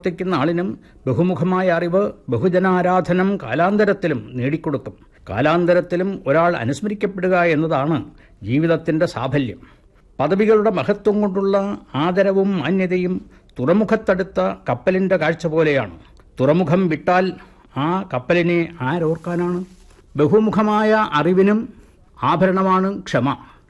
പ്രവർത്തിക്കുന്ന ആളിനും ബഹുമുഖമായ അറിവ് ബഹുജനാരാധനം കാലാന്തരത്തിലും നേടിക്കൊടുക്കും കാലാന്തരത്തിലും ഒരാൾ അനുസ്മരിക്കപ്പെടുക എന്നതാണ് ജീവിതത്തിന്റെ സാഫല്യം പദവികളുടെ മഹത്വം കൊണ്ടുള്ള ആദരവും മാന്യതയും തുറമുഖത്തടുത്ത കപ്പലിന്റെ കാഴ്ച പോലെയാണ് തുറമുഖം വിട്ടാൽ ആ കപ്പലിനെ ആരോർക്കാനാണ് ബഹുമുഖമായ അറിവിനും ആഭരണമാണ് ക്ഷമ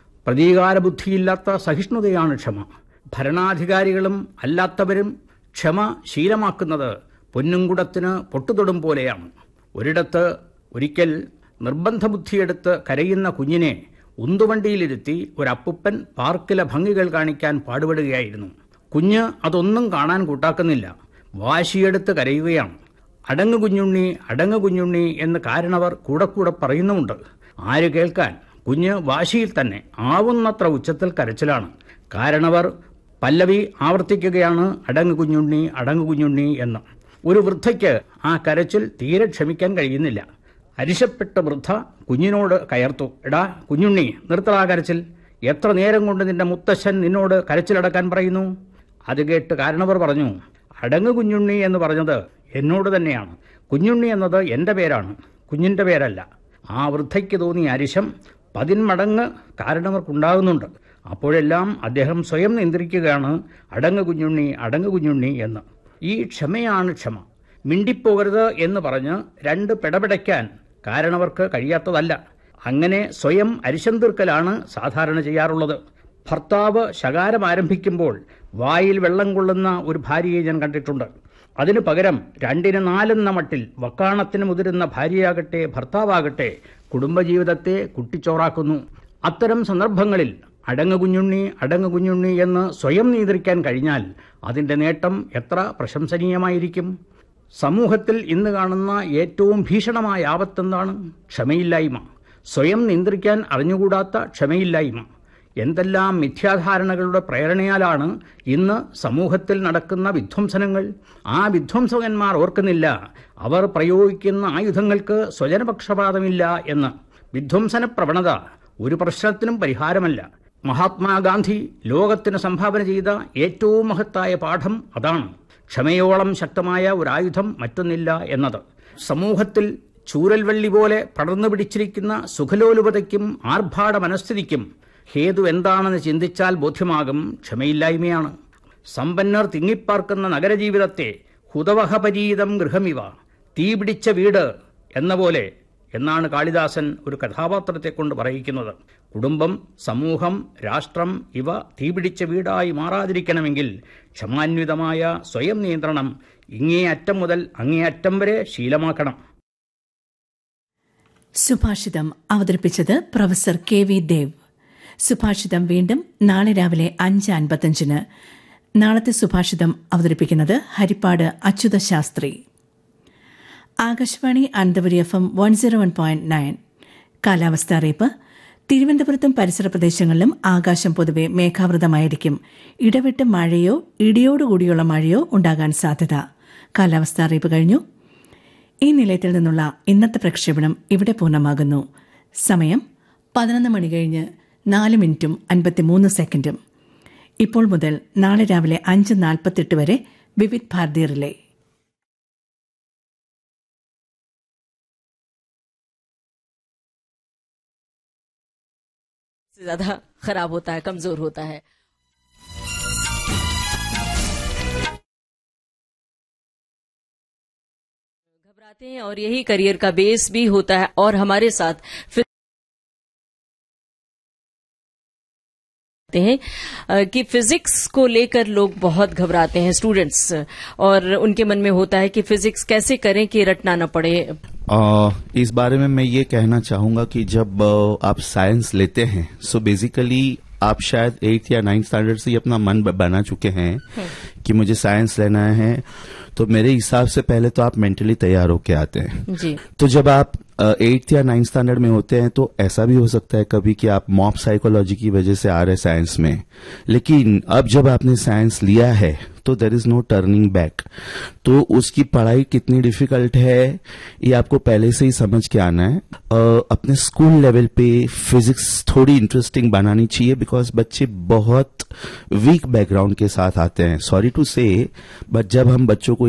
പ്രതീകാരബുദ്ധിയില്ലാത്ത സഹിഷ്ണുതയാണ് ക്ഷമ ഭരണാധികാരികളും അല്ലാത്തവരും ക്ഷമ ശീലമാക്കുന്നത് പൊന്നുംകുടത്തിന് പൊട്ടുതൊടും പോലെയാണ് ഒരിടത്ത് ഒരിക്കൽ നിർബന്ധബുദ്ധിയെടുത്ത് കരയുന്ന കുഞ്ഞിനെ ഉന്തുവണ്ടിയിലിരുത്തി ഒരപ്പുപ്പൻ പാർക്കിലെ ഭംഗികൾ കാണിക്കാൻ പാടുപെടുകയായിരുന്നു കുഞ്ഞ് അതൊന്നും കാണാൻ കൂട്ടാക്കുന്നില്ല വാശിയെടുത്ത് കരയുകയാണ് അടങ്ങു കുഞ്ഞുണ്ണി അടങ്ങു കുഞ്ഞുണ്ണി എന്ന് കാരണവർ കൂടെ കൂടെ പറയുന്നുമുണ്ട് ആര് കേൾക്കാൻ കുഞ്ഞ് വാശിയിൽ തന്നെ ആവുന്നത്ര ഉച്ചത്തിൽ കരച്ചിലാണ് കാരണവർ പല്ലവി ആവർത്തിക്കുകയാണ് അടങ്ങു കുഞ്ഞുണ്ണി അടങ്ങു കുഞ്ഞുണ്ണി എന്ന് ഒരു വൃദ്ധയ്ക്ക് ആ കരച്ചിൽ തീരെ ക്ഷമിക്കാൻ കഴിയുന്നില്ല അരിശപ്പെട്ട വൃദ്ധ കുഞ്ഞിനോട് കയർത്തു എടാ കുഞ്ഞുണ്ണി നിർത്തടാ കരച്ചിൽ എത്ര നേരം കൊണ്ട് നിന്റെ മുത്തശ്ശൻ നിന്നോട് കരച്ചിലടക്കാൻ പറയുന്നു അത് കേട്ട് കാരണവർ പറഞ്ഞു അടങ്ങു കുഞ്ഞുണ്ണി എന്ന് പറഞ്ഞത് എന്നോട് തന്നെയാണ് കുഞ്ഞുണ്ണി എന്നത് എൻ്റെ പേരാണ് കുഞ്ഞിൻ്റെ പേരല്ല ആ വൃദ്ധയ്ക്ക് തോന്നിയ അരിശം പതിന്മടങ്ങ് കാരണവർക്കുണ്ടാകുന്നുണ്ട് അപ്പോഴെല്ലാം അദ്ദേഹം സ്വയം നിയന്ത്രിക്കുകയാണ് അടങ്ങു കുഞ്ഞുണ്ണി അടങ്ങു കുഞ്ഞുണ്ണി എന്ന് ഈ ക്ഷമയാണ് ക്ഷമ മിണ്ടിപ്പോകരുത് എന്ന് പറഞ്ഞ് രണ്ട് പിടപിടയ്ക്കാൻ കാരണവർക്ക് കഴിയാത്തതല്ല അങ്ങനെ സ്വയം അരിശം തീർക്കലാണ് സാധാരണ ചെയ്യാറുള്ളത് ഭർത്താവ് ശകാരം ആരംഭിക്കുമ്പോൾ വായിൽ വെള്ളം കൊള്ളുന്ന ഒരു ഭാര്യയെ ഞാൻ കണ്ടിട്ടുണ്ട് അതിനു പകരം രണ്ടിന് നാലെന്ന മട്ടിൽ വക്കാണത്തിന് മുതിരുന്ന ഭാര്യയാകട്ടെ ഭർത്താവാകട്ടെ കുടുംബജീവിതത്തെ കുട്ടിച്ചോറാക്കുന്നു അത്തരം സന്ദർഭങ്ങളിൽ അടങ്ങു കുഞ്ഞുണ്ണി അടങ്ങു കുഞ്ഞുണ്ണി എന്ന് സ്വയം നിയന്ത്രിക്കാൻ കഴിഞ്ഞാൽ അതിൻ്റെ നേട്ടം എത്ര പ്രശംസനീയമായിരിക്കും സമൂഹത്തിൽ ഇന്ന് കാണുന്ന ഏറ്റവും ഭീഷണമായ ആപത്തെന്താണ് ക്ഷമയില്ലായ്മ സ്വയം നിയന്ത്രിക്കാൻ അറിഞ്ഞുകൂടാത്ത ക്ഷമയില്ലായ്മ എന്തെല്ലാം മിഥ്യാധാരണകളുടെ പ്രേരണയാലാണ് ഇന്ന് സമൂഹത്തിൽ നടക്കുന്ന വിധ്വംസനങ്ങൾ ആ വിധ്വംസകന്മാർ ഓർക്കുന്നില്ല അവർ പ്രയോഗിക്കുന്ന ആയുധങ്ങൾക്ക് സ്വജനപക്ഷപാതമില്ല എന്ന് വിധ്വംസന പ്രവണത ഒരു പ്രശ്നത്തിനും പരിഹാരമല്ല മഹാത്മാഗാന്ധി ലോകത്തിന് സംഭാവന ചെയ്ത ഏറ്റവും മഹത്തായ പാഠം അതാണ് ക്ഷമയോളം ശക്തമായ ഒരായുധം മറ്റൊന്നില്ല എന്നത് സമൂഹത്തിൽ ചൂരൽവള്ളി പോലെ പടർന്നു പിടിച്ചിരിക്കുന്ന സുഖലോലുപതയ്ക്കും ആർഭാട മനസ്ഥിതിക്കും ഹേതു എന്താണെന്ന് ചിന്തിച്ചാൽ ബോധ്യമാകും ക്ഷമയില്ലായ്മയാണ് സമ്പന്നർ തിങ്ങിപ്പാർക്കുന്ന നഗരജീവിതത്തെ ഹുതവഹപരീതം ഗൃഹമിവ തീപിടിച്ച വീട് എന്ന പോലെ എന്നാണ് കാളിദാസൻ ഒരു കഥാപാത്രത്തെ കൊണ്ട് പറയിക്കുന്നത് കുടുംബം സമൂഹം രാഷ്ട്രം ഇവ തീപിടിച്ച വീടായി മാറാതിരിക്കണമെങ്കിൽ ക്ഷമാന്വിതമായ സ്വയം നിയന്ത്രണം ഇങ്ങേ അറ്റം മുതൽ അങ്ങേ അറ്റം വരെ ശീലമാക്കണം സുഭാഷിതം അവതരിപ്പിച്ചത് പ്രൊഫസർ കെ വി ദേവ് സുഭാഷിതം വീണ്ടും നാളെ രാവിലെ അഞ്ച് അൻപത്തഞ്ചിന് നാളത്തെ സുഭാഷിതം അവതരിപ്പിക്കുന്നത് Harippad Achyuta Shastri Akashvani Ananthapuri F M one zero one point nine കാലാവസ്ഥ അറിയിപ്പ് തിരുവനന്തപുരത്തും പരിസര പ്രദേശങ്ങളിലും ആകാശം പൊതുവെ മേഘാവൃതമായിരിക്കും ഇടവിട്ട് മഴയോ ഇടിയോടുകൂടിയുള്ള മഴയോ ഉണ്ടാകാൻ സാധ്യത കാലാവസ്ഥ അറിയിപ്പ് കഴിഞ്ഞു ഈ നിലയത്തിൽ നിന്നുള്ള ഇന്നത്തെ പ്രക്ഷേപണം ഇവിടെ പൂർണ്ണമാകുന്നു സമയം പതിനൊന്ന് മണി കഴിഞ്ഞ് നാല് മിനിറ്റും അൻപത്തിമൂന്ന് സെക്കൻഡും ഇപ്പോൾ മുതൽ നാളെ രാവിലെ അഞ്ച് നാൽപ്പത്തെട്ട് വരെ വിവിധ് ഭാരതി റിലേ से ज्यादा खराब होता है कमजोर होता है घबराते हैं और यही करियर का बेस भी होता है और हमारे साथ फिर हैं अ, कि फिजिक्स को लेकर लोग बहुत घबराते हैं स्टूडेंट्स और उनके मन में होता है कि फिजिक्स कैसे करें कि रटना न पड़े आ, इस बारे में मैं ये कहना चाहूंगा कि जब आ, आप साइंस लेते हैं सो बेसिकली आप शायद एट्थ या नाइन्थ स्टैंडर्ड से ही अपना मन ब- बना चुके हैं कि मुझे साइंस लेना है तो मेरे हिसाब से पहले तो आप मेंटली तैयार होके आते हैं जी तो जब आप एट्थ या नाइन्थ स्टैंडर्ड में होते हैं तो ऐसा भी हो सकता है कभी कि आप मॉब साइकोलॉजी की वजह से आ रहे साइंस में लेकिन अब जब आपने साइंस लिया है तो there is no turning back तो उसकी पढ़ाई कितनी डिफिकल्ट है ये आपको पहले से ही समझ के आना है अ, अपने स्कूल लेवल पे फिजिक्स थोड़ी इंटरेस्टिंग बनानी चाहिए बिकॉज बच्चे बहुत वीक बैकग्राउंड के साथ आते हैं सॉरी टू से बट जब हम बच्चों को